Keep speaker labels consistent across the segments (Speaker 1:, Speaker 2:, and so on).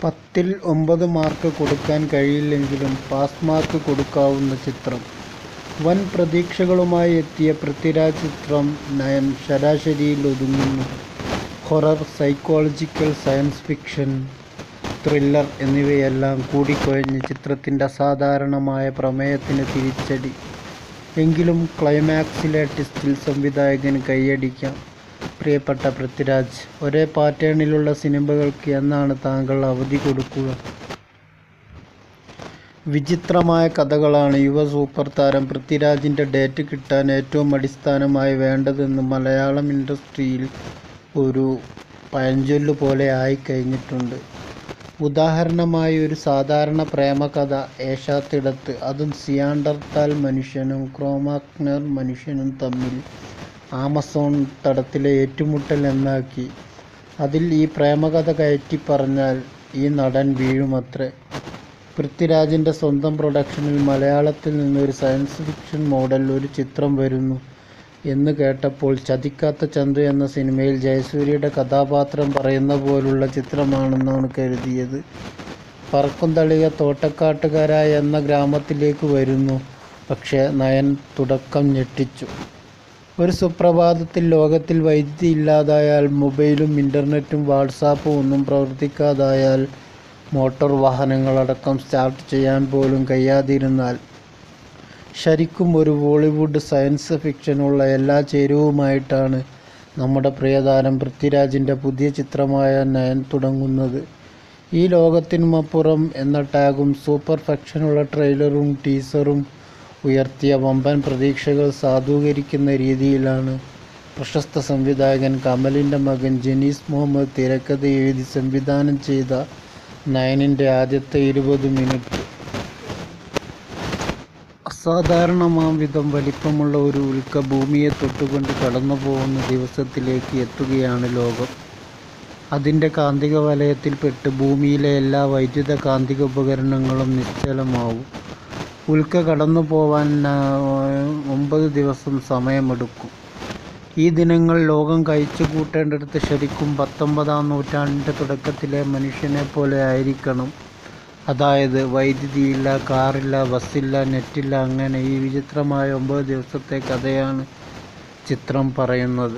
Speaker 1: പത്തിൽ ഒമ്പത് മാർക്ക് കൊടുക്കാൻ കഴിയില്ലെങ്കിലും പാസ് മാർക്ക് കൊടുക്കാവുന്ന ചിത്രം. വൻ പ്രതീക്ഷകളുമായി എത്തിയ പൃഥ്വിരാജ് ചിത്രം നയൻ ശരാശരിയിൽ ഒതുങ്ങുന്നു. Horror, psychological, science fiction, thriller എന്നിവയെല്ലാം കൂടിക്കുഴഞ്ഞ് ചിത്രത്തിന്റെ അസാധാരണമായ പ്രമേയത്തിന് തിരിച്ചടി. എങ്കിലും ക്ലൈമാക്സിലെ ട്വിസ്റ്റിൽ സംവിധായകന് കയ്യടിക്കാം. പ്രിയപ്പെട്ട പൃഥ്വിരാജ്, ഒരേ പാറ്റേണിലുള്ള സിനിമകൾക്ക് എന്നാണ് താങ്കൾ അവധി കൊടുക്കുക? വിചിത്രമായ കഥകളാണ് യുവ സൂപ്പർ താരം പൃഥ്വിരാജിന്റെ ഡേറ്റ് കിട്ടാൻ ഏറ്റവും അടിസ്ഥാനമായി വേണ്ടതെന്ന് മലയാളം ഇൻഡസ്ട്രിയിൽ ഒരു പഴഞ്ചൊല്ല് പോലെ ആയിക്കഴിഞ്ഞിട്ടുണ്ട്. ഉദാഹരണമായി ഒരു സാധാരണ പ്രേമകഥ ഏശാത്തിടത്ത് അതും സിയാണ്ടർതാൽ മനുഷ്യനും ക്രോ-മാഗ്നർ മനുഷ്യനും തമ്മിൽ ആമസോൺ തടത്തിലെ ഏറ്റുമുട്ടൽ എന്നാക്കി അതിൽ ഈ പ്രേമകഥ കയറ്റിപ്പറഞ്ഞാൽ ഈ നടൻ വീഴുമത്രേ. പൃഥ്വിരാജിന്റെ സ്വന്തം പ്രൊഡക്ഷനിൽ മലയാളത്തിൽ നിന്ന് ഒരു സയൻസ് ഫിക്ഷൻ മോഡൽ ഒരു ചിത്രം വരുന്നു എന്ന് കേട്ടപ്പോൾ ചതിക്കാത്ത ചന്തു എന്ന സിനിമയിൽ ജയസൂര്യയുടെ കഥാപാത്രം പറയുന്ന പോലുള്ള ചിത്രമാണെന്നാണ് കരുതിയത്. പറക്കും തളിക തോട്ടക്കാട്ടുകര എന്ന ഗ്രാമത്തിലേക്ക് വരുന്നു. പക്ഷേ നയൻ തുടക്കം ഞെട്ടിച്ചു. ഒരു സുപ്രഭാതത്തിൽ ലോകത്തിൽ വൈദ്യുതി ഇല്ലാതായാൽ മൊബൈലും ഇന്റർനെറ്റും വാട്സാപ്പും ഒന്നും പ്രവർത്തിക്കാതായാൽ മോട്ടോർ വാഹനങ്ങളടക്കം സ്റ്റാർട്ട് ചെയ്യാൻ പോലും കഴിയാതിരുന്നാൽ ശരിക്കും ഒരു ബോളിവുഡ് സയൻസ് ഫിക്ഷനുള്ള എല്ലാ ചേരുവയുമായിട്ടാണ് നമ്മുടെ പ്രിയതാരം പൃഥ്വിരാജിന്റെ പുതിയ ചിത്രമായ നയൻ തുടങ്ങുന്നത്. ഈ ലോകത്തിനുമപ്പുറം എന്ന ടാഗും സൂപ്പർ ഫക്ഷനുള്ള ട്രെയിലറും ടീസറും ഉയർത്തിയ വമ്പൻ പ്രതീക്ഷകൾ സാധൂകരിക്കുന്ന രീതിയിലാണ് പ്രശസ്ത സംവിധായകൻ കമലിന്റെ മകൻ ജനീസ് മുഹമ്മദ് തിരക്കഥയെഴുതി സംവിധാനം ചെയ്ത നയനിന്റെ ആദ്യത്തെ ഇരുപത് മിനിറ്റ്. അസാധാരണമാംവിധം വലിപ്പമുള്ള ഒരു ഉൽക്ക ഭൂമിയെ തൊട്ടുകൊണ്ട് കടന്നുപോകുന്ന ദിവസത്തിലേക്ക് എത്തുകയാണ് ലോകം. അതിന്റെ കാന്തിക വലയത്തിൽപ്പെട്ട് ഭൂമിയിലെ എല്ലാ വൈദ്യുത കാന്തിക ഉപകരണങ്ങളും നിശ്ചലമാവും. ഉൽക്ക കടന്നുപോവാൻ ഒമ്പത് ദിവസം സമയമെടുക്കും. ഈ ദിനങ്ങൾ ലോകം കഴിച്ചുകൂട്ടേണ്ടത് ശരിക്കും പത്തൊമ്പതാം നൂറ്റാണ്ടിന്റെ തുടക്കത്തിലെ മനുഷ്യനെപ്പോലെ ആയിരിക്കണം. അതായത് വൈദ്യുതിയില്ല, കാറില്ല, ബസ്സില്ല, നെറ്റില്ല അങ്ങനെ ഈ വിചിത്രമായ ഒമ്പത് ദിവസത്തെ കഥയാണ് ചിത്രം പറയുന്നത്.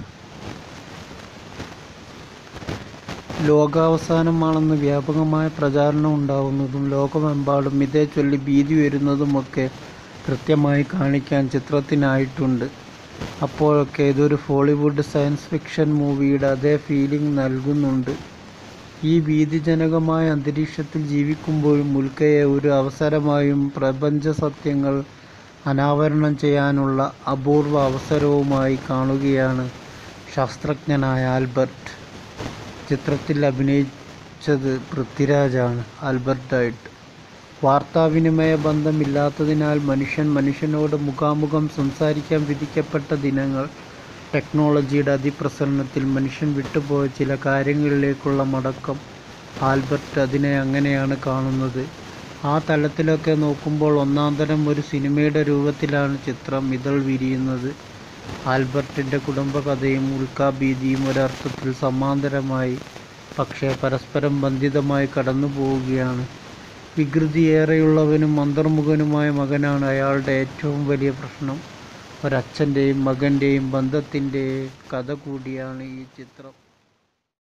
Speaker 1: ലോകാവസാനമാണെന്ന് വ്യാപകമായ പ്രചാരണം ഉണ്ടാവുന്നതും ലോകമെമ്പാടും ഇതേച്ചൊല്ലി ഭീതി ഉയരുന്നതുമൊക്കെ കൃത്യമായി കാണിക്കാൻ ചിത്രത്തിനായിട്ടുണ്ട്. അപ്പോഴൊക്കെ ഇതൊരു ഹോളിവുഡ് സയൻസ് ഫിക്ഷൻ മൂവിയുടെ അതേ ഫീലിംഗ് നൽകുന്നുണ്ട്. ഈ ഭീതിജനകമായ അന്തരീക്ഷത്തിൽ ജീവിക്കുമ്പോഴും ഉൽക്കയെ ഒരു അവസരമായും പ്രപഞ്ച സത്യങ്ങൾ അനാവരണം ചെയ്യാനുള്ള അപൂർവ അവസരവുമായി കാണുകയാണ് ശാസ്ത്രജ്ഞനായ ആൽബർട്ട്. ചിത്രത്തിൽ അഭിനയിച്ചത് പൃഥ്വിരാജാണ് ആൽബർട്ടായിട്ട്. വാർത്താവിനിമയ ബന്ധം ഇല്ലാത്തതിനാൽ മനുഷ്യൻ മനുഷ്യനോട് മുഖാമുഖം സംസാരിക്കാൻ വിധിക്കപ്പെട്ട ദിനങ്ങൾ. ടെക്നോളജിയുടെ അതിപ്രസരണത്തിൽ മനുഷ്യൻ വിട്ടുപോയ ചില കാര്യങ്ങളിലേക്കുള്ള മടക്കം. ആൽബർട്ട് അതിനെ അങ്ങനെയാണ് കാണുന്നത്. ആ തലത്തിലൊക്കെ നോക്കുമ്പോൾ ഒന്നാന്തരം ഒരു സിനിമയുടെ രൂപത്തിലാണ് ചിത്രം ഇതൾ വിരിയുന്നത്. ആൽബർട്ടിന്റെ കുടുംബകഥയും ഉൽക്കാഭീതിയും ഒരർത്ഥത്തിൽ സമാന്തരമായി പക്ഷേ പരസ്പരം ബന്ധിതമായി കടന്നുപോവുകയാണ്. വികൃതിയേറെയുള്ളവനും അന്തർമുഖനുമായ മകനാണ് അയാളുടെ ഏറ്റവും വലിയ പ്രശ്നം. ഒരച്ഛന്റെയും മകന്റെയും ബന്ധത്തിന്റെ കഥ കൂടിയാണ് ഈ ചിത്രം.